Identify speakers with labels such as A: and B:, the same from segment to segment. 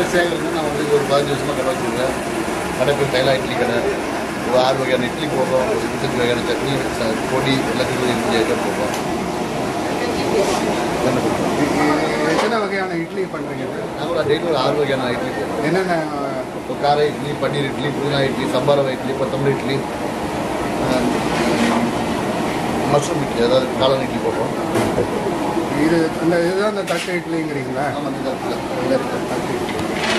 A: சேகருக்கு நான் வந்து ஒரு பதினஞ்சு வருஷமாக கடை வச்சுருக்கேன் கடை பேர் கைலா இட்லி கடை ஒரு ஆறு வகையான இட்லி போடுறோம் ஒரு இருபத்தஞ்சு வகையான சட்னி ச- பொடி எல்லாத்துக்கும் இருபத்தஞ்சு ஐட்டம் போடுறோம் என்ன பண்ணுறோம்
B: இ- எத்தனை வகையான இட்லி பண்ணுறீங்க
A: நாங்கள் டெய்லி ஒரு ஆறு வகையான இட்லி போடுறோம்
B: என்னென்ன
A: இப்போ கார இட்லி பன்னீர் இட்லி புதினா இட்லி சம்பார் ரவை இட்லி கொத்தமல்லி இட்லி ஆஹ், மஷ்ரூம் இட்லி அதாவது காளான் இட்லி போடுறோம்
B: இது இந்த இதுதான் இந்த தட்டு இட்லிங்கிறீங்களா
A: ஆமாம் இந்த இடத்துல
B: தட்டு இட்லி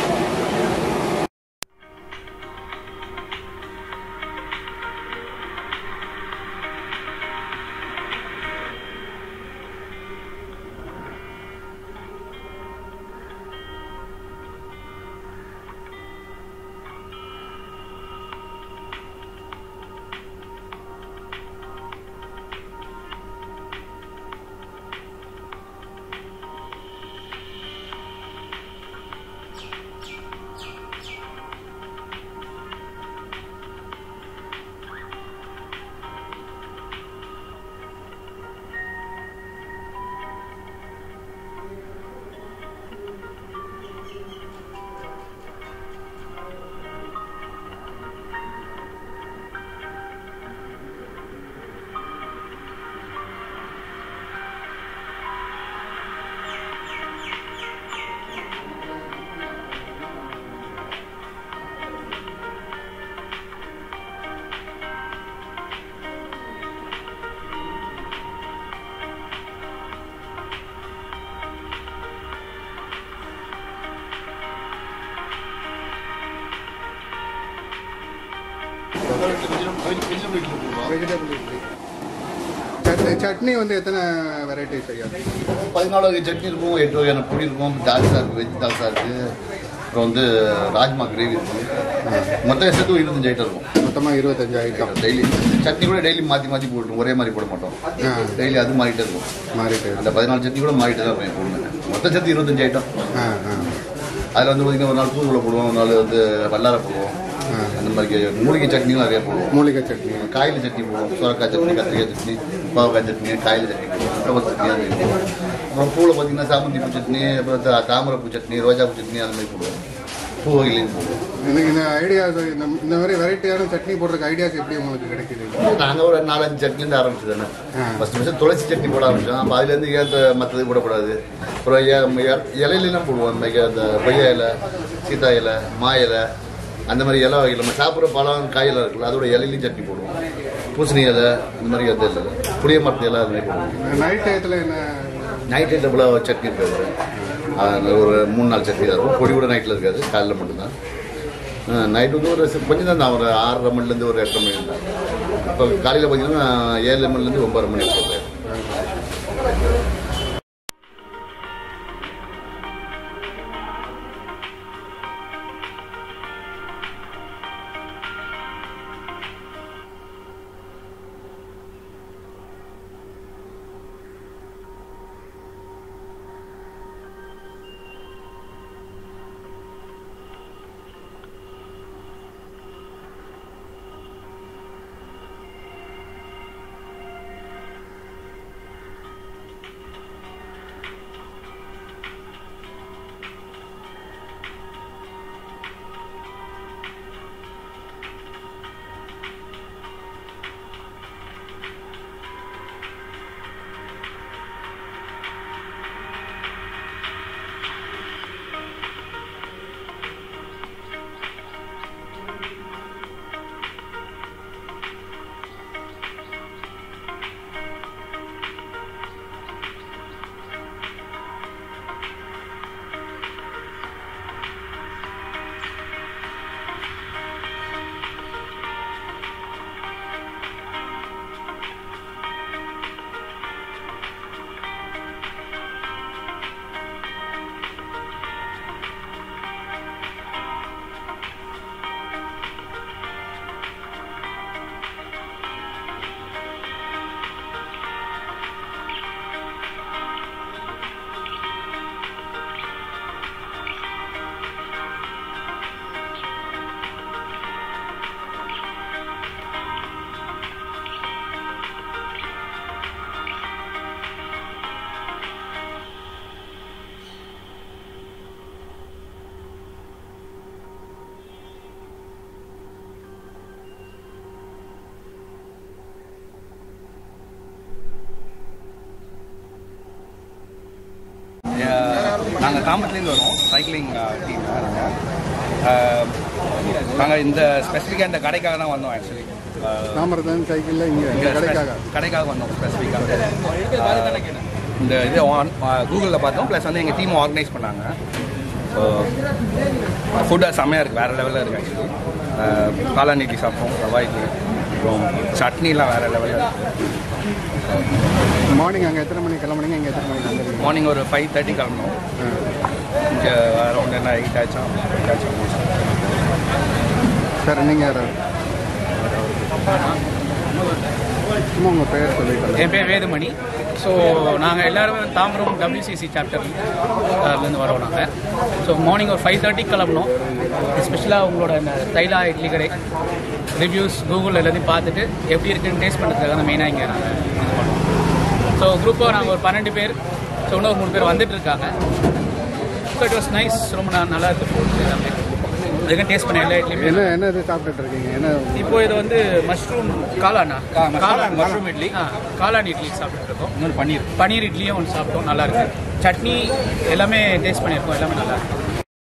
A: வெஜிடபிள் இட்லி போடுறோம்
B: வெஜிடபிள் இட்லி சட்னி சட்னி வந்து எத்தனை வெரைட்டிஸ் ஐயா
A: பதினாலு வகை சட்னி இருக்கும் எட்டு வகையான பொடி இருக்கும் தால்சா இருக்குது வெஜ் தால்சா இருக்குது அப்புறம் வந்து ராஜ்மா கிரேவி இருக்கும் மொத்தம் சேர்த்து ஒரு இருபத்தஞ்சு ஐட்டம் இருக்கும்
B: மொத்தமாக இருபத்தஞ்சு ஐட்டம்
A: டெய்லி சட்னி கூட டெய்லி மாற்றி மாற்றி போட்டுரும் ஒரே மாதிரி போட மாட்டோம்
B: ஆ.
A: டெய்லி அது மாறிட்டே இருக்கும்
B: மாறிட்டு
A: அந்த பதினாலு சட்னி கூட மாறிட்டு தான் இருக்கும் எப்பவுமே மொத்தம் சேர்த்து இருபத்தஞ்சு ஐட்டம்
B: ஆ ஆ
A: அதில் வந்து பார்த்தீங்கன்னா ஒரு நாள் தூங்குல போடுவோம் ஒரு நாள் வந்து வல்லார போடுவோம்
B: ஆ.
A: அந்த மாதிரி மூலிகை சட்னியும் நிறைய போடுவோம்
B: மூலிகை சட்னி
A: காயில் சட்னி போடுவோம் சுரக்காய் சட்னி கத்திரிக்காய் சட்னி பாவக்காய் சட்னி காயில் சட்னி போடுவோம் முட்டை சட்னி அது மாதிரி போடுவோம் அப்புறம் பூவில் பார்த்தீங்கன்னா சாமந்தி பூ சட்னி அப்புறம் தா- தாமரை பூ சட்னி ரோஜா பூ சட்னி அந்த மாதிரி போடுவோம் பூ வகையிலையும் போடுவோம்
B: எனக்கு இந்த ஐடியாஸ் இந்த இந்த மாதிரி வெரைட்டியான சட்னி போடுறதுக்கு ஐடியாஸ் எப்படி உங்களுக்கு கிடைக்குது
A: நாங்கள் ஒரு நாலஞ்சு சட்னிலேருந்து ஆரம்பிச்சு தானே
B: ஆ.
A: ஃபஸ்ட் ஃபஸ்ட்டு துளசி சட்னி போட ஆரம்பிச்சோம் அப்போ அதுலேருந்து ஏற்ற மற்றது போடக்கூடாது அப்புறம் ஏ- இ- இலையிலாம் போடுவோம் இந்த அந்த கொய்யா இலை சீதா இலை மா இலை அந்த மாதிரி இலை வகையில் நம்ம சாப்பிட்ற பழம் காயெல்லாம் இருக்குல்ல அதோட இலையிலையும் சட்னி போடுவோம் பூசணி இலை இந்த மாதிரி அந்த இலை புளிய மரத்து இலை அது மாதிரி போடுவோம்
B: நைட் டயத்தில் என்ன
A: நைட் டைமில் சட்னி இருக்காது அது ஒரு மூணு நாள் சட்னி தான் இருக்கும் பொடி கூட நைட்டில் இருக்காது காலையில் மட்டும்தான் நைட் வந்து ஒரு சி- கொஞ்சம் தான் ஒரு ஆறரை மணிலேருந்து ஒரு எட்டரை மணி தான் இப்போ காலையில் பார்த்தீங்கன்னா ஏழு மணிலேருந்து ஒன்பது மணி வரைக்கும்
C: நாங்கள் தாம்பரத்துலேருந்து வரோம் சைக்கிளிங் டீம் நாங்கள் இந்த ஸ்பெசிஃபிக்காக இந்த கடைக்காக தான் வந்தோம் ஆக்சுவலி
B: தாமரத்தன் சைக்கிளில் இங்கே இந்த கடைக்காக
C: கடைக்காக வந்தோம் ஸ்பெசிஃபிக்காக இந்த இது ஆன் கூகுளில் பார்த்தோம் ப்ளஸ் வந்து எங்கள் டீம் ஆர்கனைஸ் பண்ணாங்க ஸோ ஃபுட்டு செம்மையாக இருக்குது வேறு லெவலில் இருக்குது ஆக்சுவலி காளான் இட்லி சாப்பிட்டோம் ரவா இட்லி அப்புறம் சட்னிலாம் வேறு லெவலில் இருக்குது
B: மார்னிங் அங்கே எத்தனை மணிக்கு கிளம்புனீங்க இங்கே எத்தனை மணிக்கு வந்துருக்கீங்க
C: மார்னிங் ஒரு ஃபைவ் தேர்ட்டி கிளம்பணும் இங்கே அரௌண்ட் என்ன எயிட் ஆச்சா எயிட் ஆச்சா
B: சார் நீங்கள் யாராவது சும்மா உங்கள் பேர் சொல்லிட்டு
D: என் பேர் வேதுமணி ஸோ நாங்கள் எல்லாருமே தாம்பரம் டபிள்யூசிசி சாப்டர்லேருந்து வரோம் நாங்கள் ஸோ மார்னிங் ஒரு ஃபைவ் தேர்ட்டி கிளம்பணும் ஸ்பெஷலாக உங்களோட இந்த தைலா இட்லி கடை ரிவ்யூஸ் கூகுளில் எல்லாத்தையும் பார்த்துட்டு எப்படி இருக்குன்னு டேஸ்ட் பண்ணுறதுக்காக தான் மெயினாக இங்கே நாங்கள் இது பண்ணோம் ஸோ குரூப்பாக நாங்கள் ஒரு பன்னெண்டு பேர் ஸோ இன்னொரு மூணு பேர் வந்துட்டு இருக்காங்க ஸோ இட் வாஸ் நைஸ் ரொம்ப ந- நல்லா இருக்கு ஃபுட் எல்லாமே அதுக்கு டேஸ்ட் பண்ண எல்லா இட்லியுமே
B: என்ன என்ன இது சாப்பிட்டுட்டு இருக்கீங்க என்ன
D: இப்போ இது வந்து மஷ்ரூம் காளானா
C: கா- mushroom-
D: காளான்
C: mushroom இட்லி.
D: ஆ காளான் இட்லி சாப்பிட்டுட்டு இருக்கோம்
C: இன்னொரு பன்னீர்
D: பன்னீர் இட்லியும் ஒன்று சாப்பிட்டோம் நல்லா இருக்கு சட்னி எல்லாமே டேஸ்ட் பண்ணியிருக்கோம் எல்லாமே நல்லா இருக்கு